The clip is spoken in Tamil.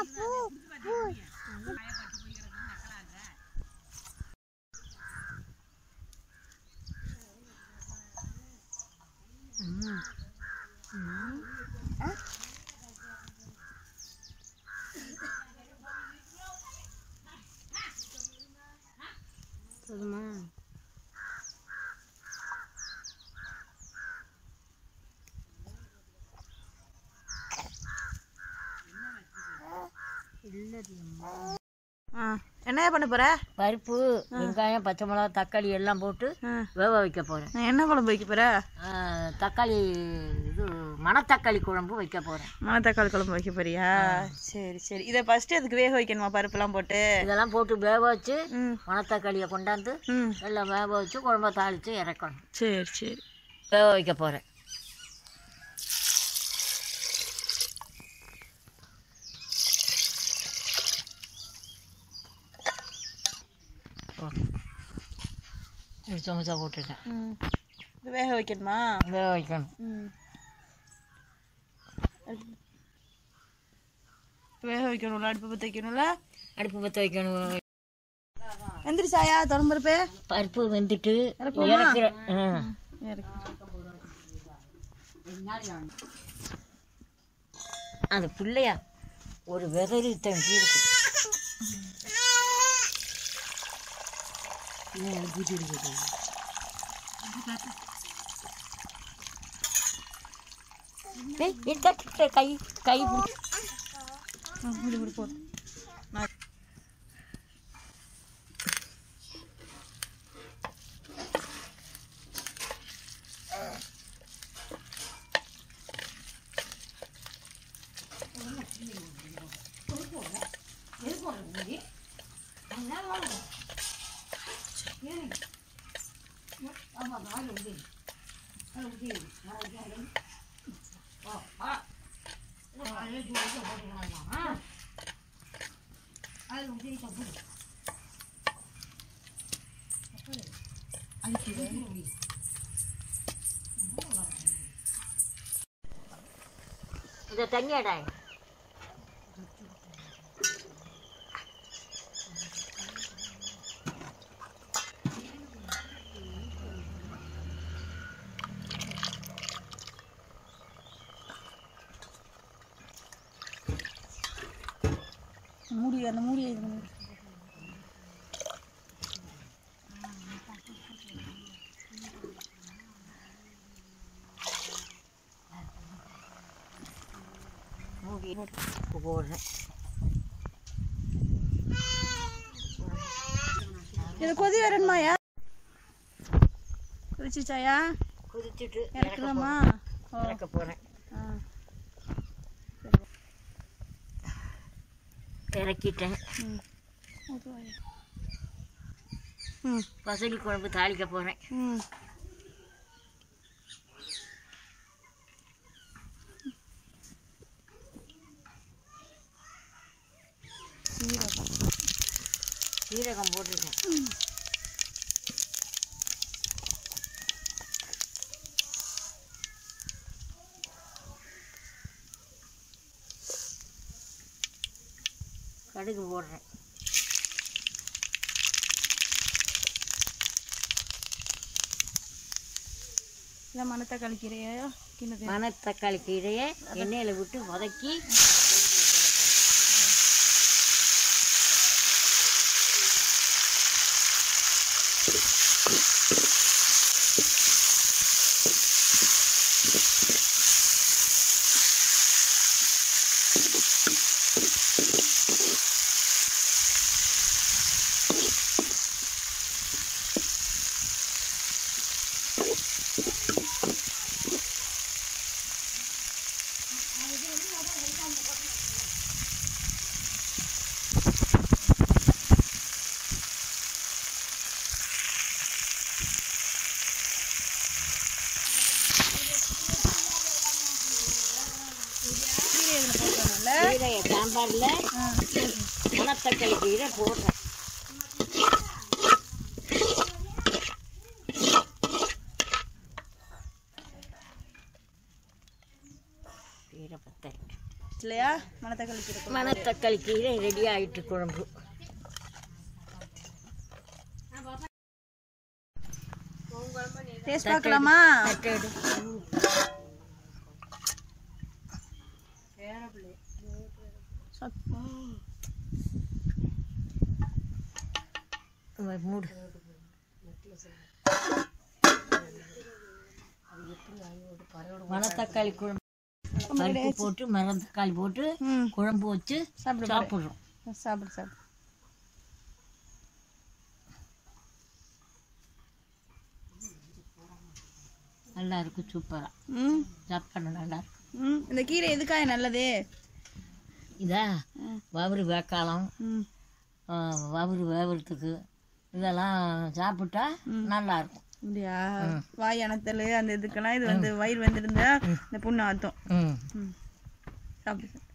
போதுமா ஆ என்னையா பண்ண போற பருப்பு வெங்காயம் பச்சை மிளகா தக்காளி எல்லாம் போட்டு ஆ. வேக வைக்க போகிறேன் நான் என்ன குழம்பு வைக்க போற தக்காளி இது மணத்தக்காளி குழம்பு வைக்க போகிறேன் மணத்தக்காளி குழம்பு வைக்க போறியா சரி சரி இதை ஃபர்ஸ்ட் அதுக்கு வேக வைக்கணுமா பருப்புலாம் போட்டு இதெல்லாம் போட்டு வேக வச்சு ம் மணத்தக்காளியை கொண்டாந்து ம் எல்லாம் வேக வச்சு குழம்ப தாளித்து இறக்கணும் சரி சரி வேக வைக்க போகிறேன் ஒரு சமச்சா போட்டுட்டேன் ம் இது வேக வைக்கணுமா வேக வைக்கணும் ம் வேக வைக்கணும்ல அடுப்பு பற்ற வைக்கணும்ல அடுப்பு பற்ற வைக்கணும் எந்திரிச்சாயா தொடம்பருப்பு பருப்பு வெந்துட்டு இறக்குவோமா? இறக்குறேன் ம். அந்த பிள்ளையா ஒரு விதறி தம்பி இருக்கு ஏன் அழுத்திட்டு இருக்குது? ஏய், இந்த கிட்ட கை கை பிடி. இப்படி இப்படி போடு நான் இந்த தண்ணியடா மூடி அந்த மூடியை இது பண்ணு. மூடி உப்பு போடுறேன் இது கொதி வரணுமாயா கொதிச்சிச்சாயா குதிச்சுட்டு இறக்கலாமா ஓ இறக்க போகிறேன் ஆ இறக்கிட்டேன் ம் ஊத்துவாயா. ம் பசலி குழம்பு தாளிக்க போகிறேன் ம் சீரகம் சீரகம் போட்டிருக்கேன் கடுகு போடுறேன் இல்லை மணத்தக்காளி கீரையா கிண்ணது மணத்தக்காளி கீரையை எண்ணெயில் விட்டு வதக்கி கீரை இதில் போட்டோம்ல கீரையை சாம்பாரில் ஆ மணத்தக்காளி கீரை போடுறேன் கீரை பத்தல் இல்லையா மணத்தக்காளி கீரை குழம்பு. மணத்தக்காளி கீரை ரெடி ஆயிட்டு குழம்பு டேஸ்ட் பார்க்கலாமா தட்டெடு. இவ மூடு மணத்தக்காளி குழம்பு பருப்பு போட்டு மணத்தக்காளி போட்டு ம் குழம்பு வச்சு சாப்பிடு சாப்பிட்றோம் சாப்பிடு சாப்பிடு நல்லா இருக்கும் சூப்பராக ம் சாப்பாடு நல்லா இருக்கும் ம் இந்த கீரை எதுக்காக நல்லது இதா ம். வவுறு வேக்காலம் ம் வவுறு வேவுறதுக்கு இதெல்லாம் சாப்பிட்டா நல்லா இருக்கும் அப்படியா வாய் அணத்தல் அந்த இதுக்கெல்லாம் இது வந்து வயிறு வந்துருந்தா இந்த புண்ணு ஆத்தும் ம் ம் சாப்பிடு சாப்பிடு.